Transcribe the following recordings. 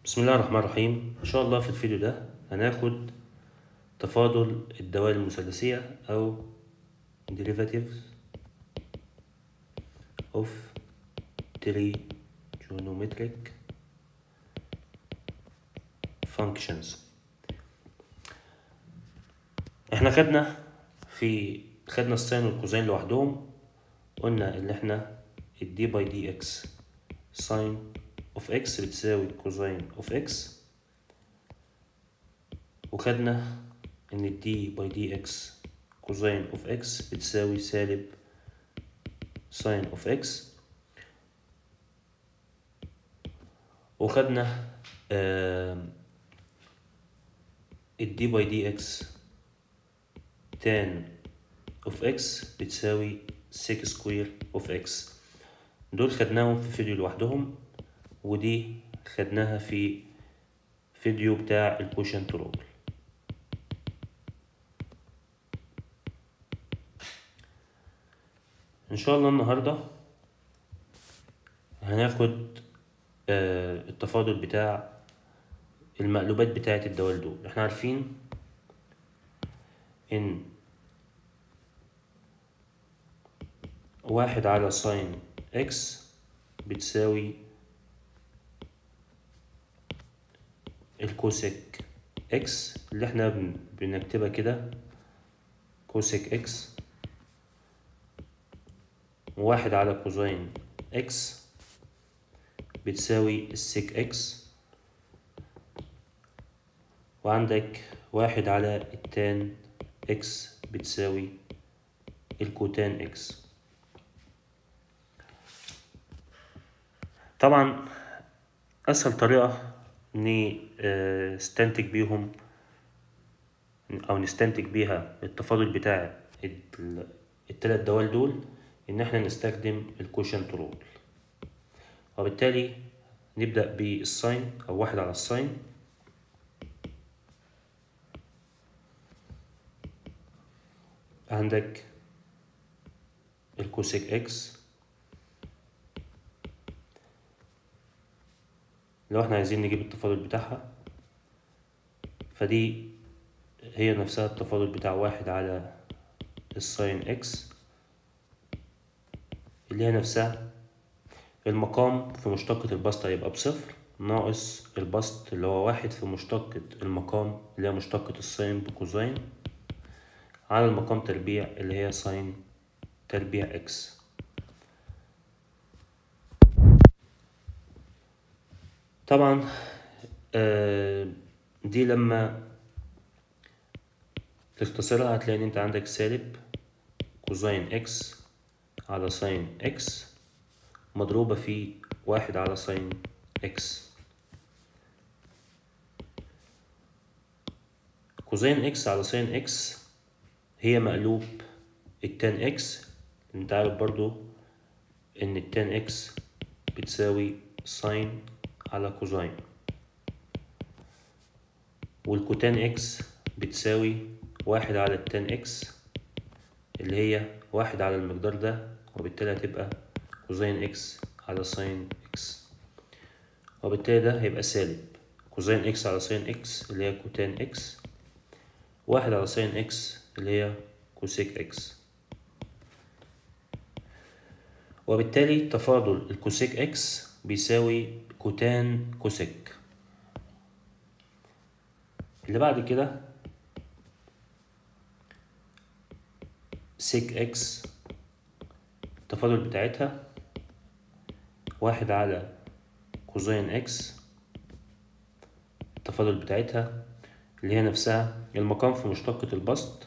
بسم الله الرحمن الرحيم ان شاء الله في الفيديو ده هناخد تفاضل الدوال المثلثية او derivatives of trigonometric functions احنا خدنا في خدنا الساين والكوزين لوحدهم قلنا ان احنا الدي باي دي اكس ساين اوف اكس بتساوي كوزين اوف اكس وخدنا ان الدي باي دي اكس كوزين اوف اكس بتساوي سالب ساين اوف اكس وخدنا الدي باي دي اكس تان اوف اكس بتساوي سيك سكوير اوف اكس دول خدناهم في فيديو لوحدهم ودي خدناها في فيديو بتاع الكوشنت رول ان شاء الله النهارده هناخد آه التفاضل بتاع المقلوبات بتاعة الدوال دول احنا عارفين ان واحد على ساين اكس بتساوي الكوسيك اكس اللي احنا بن- بنكتبها كده كوسيك اكس واحد على كوزين اكس بتساوي السيك اكس وعندك واحد على التان اكس بتساوي الكوتان اكس طبعا اسهل طريقة نستنتج بيهم او نستنتج بيها التفاضل بتاع ال- التلات دوال دول ان احنا نستخدم الكوشنت رول وبالتالي نبدأ بالساين او واحد على الساين عندك الكوسيك اكس لو احنا عايزين نجيب التفاضل بتاعها فدي هي نفسها التفاضل بتاع واحد على الساين اكس اللي هي نفسها المقام في مشتقة البسط هيبقى بصفر ناقص البسط اللي هو واحد في مشتقة المقام اللي هي مشتقة الساين بكوزين على المقام تربيع اللي هي ساين تربيع اكس طبعا آه، دي لما تختصرها هتلاقي ان انت عندك سالب كوزين اكس على ساين اكس مضروبة في واحد على ساين اكس كوزين اكس على ساين اكس هي مقلوب التان اكس انت عارف برضو ان التان اكس بتساوي ساين على كوزين والكوتان اكس بتساوي واحد على التان اكس اللي هي واحد على المقدار ده وبالتالي هتبقى كوزين اكس على ساين اكس وبالتالي ده هيبقى سالب كوزين اكس على ساين اكس اللي هي كوتان اكس واحد على ساين اكس اللي هي كوسيك اكس وبالتالي تفاضل الكوسيك اكس بيساوي كوتان كوسيك اللي بعد كده سيك اكس التفاضل بتاعتها واحد على كوزين اكس التفاضل بتاعتها اللي هي نفسها المقام في مشتقة البسط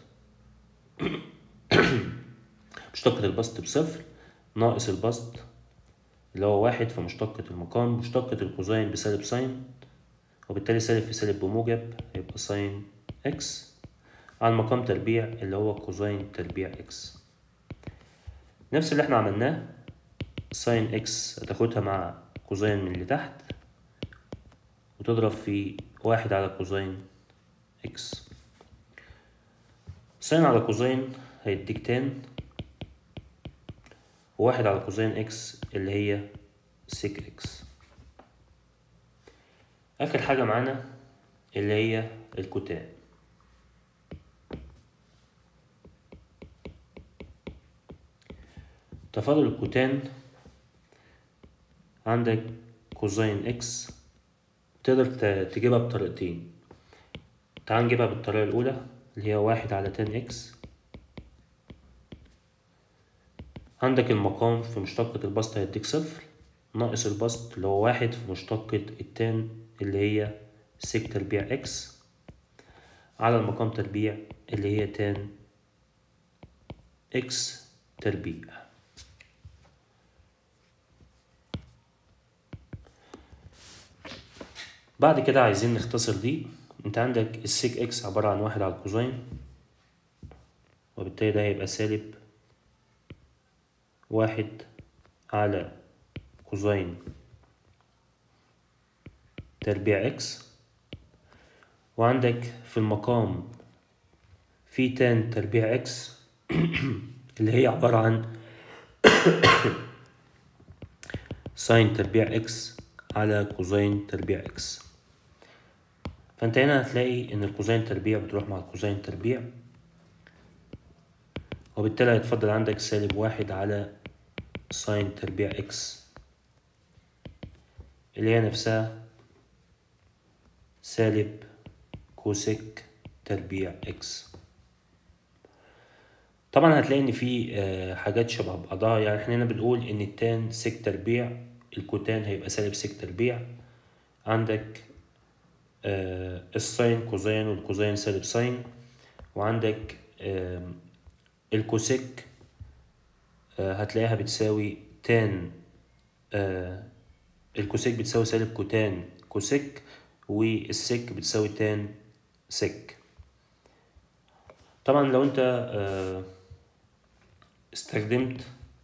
مشتقة البسط بصفر ناقص البسط اللي هو واحد في مشتقة المقام مشتقة الكوزين بسالب ساين وبالتالي سالب في سالب بموجب هيبقى ساين اكس على المقام تربيع اللي هو كوزين تربيع اكس نفس اللي احنا عملناه ساين اكس هتاخدها مع كوزين من اللي تحت وتضرب في واحد على كوزين اكس ساين على كوزين هيديك تان وواحد على كوزين اكس اللي هي سيك اكس اخر حاجة معانا اللي هي الكتان تفاضل الكتان عندك كوزين اكس تقدر ت- تجيبها بطريقتين تعال نجيبها بالطريقة الأولى اللي هي واحد على تان اكس عندك المقام في مشتقة البسط هيديك صفر ناقص البسط اللي هو واحد في مشتقة التان اللي هي سيك تربيع اكس على المقام تربيع اللي هي تان اكس تربيع بعد كده عايزين نختصر دي انت عندك السيك اكس عبارة عن واحد على الكوزين وبالتالي ده هيبقى سالب واحد على كوزين تربيع اكس وعندك في المقام في تان تربيع اكس اللي هي عبارة عن ساين تربيع اكس على كوزين تربيع اكس فانت هنا هتلاقي ان الكوزين تربيع بتروح مع الكوزين تربيع وبالتالي هيتفضل عندك سالب واحد على ساين تربيع اكس اللي هي نفسها سالب كوسيك تربيع اكس طبعا هتلاقي ان في آه، حاجات شبه بعضها يعني احنا هنا بنقول ان التان سيك تربيع الكوتان هيبقى سالب سيك تربيع عندك آه، الساين كوزين والكوزين سالب ساين وعندك آم، الكوسيك آه، هتلاقيها بتساوي تان آه، الكوسيك بتساوي سالب كوتان كوسيك والسيك بتساوي تان سيك طبعا لو انت آه، استخدمت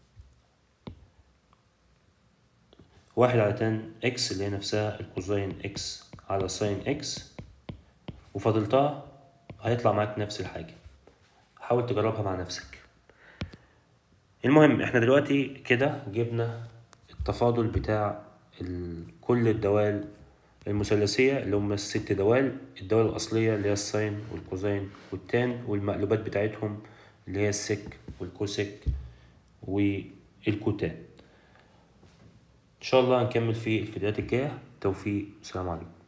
واحد على تان اكس اللي هي نفسها الكوزين اكس على ساين اكس وفضلتها هيطلع معاك نفس الحاجة حاول تجربها مع نفسك المهم احنا دلوقتي كده جبنا التفاضل بتاع ال- كل الدوال المثلثية اللي هم الست دوال الدوال الأصلية اللي هي الساين والكوزين والتان والمقلوبات بتاعتهم اللي هي السك والكوسك والكوتان إن شاء الله هنكمل في الفيديوهات الجاية توفيق السلام عليكم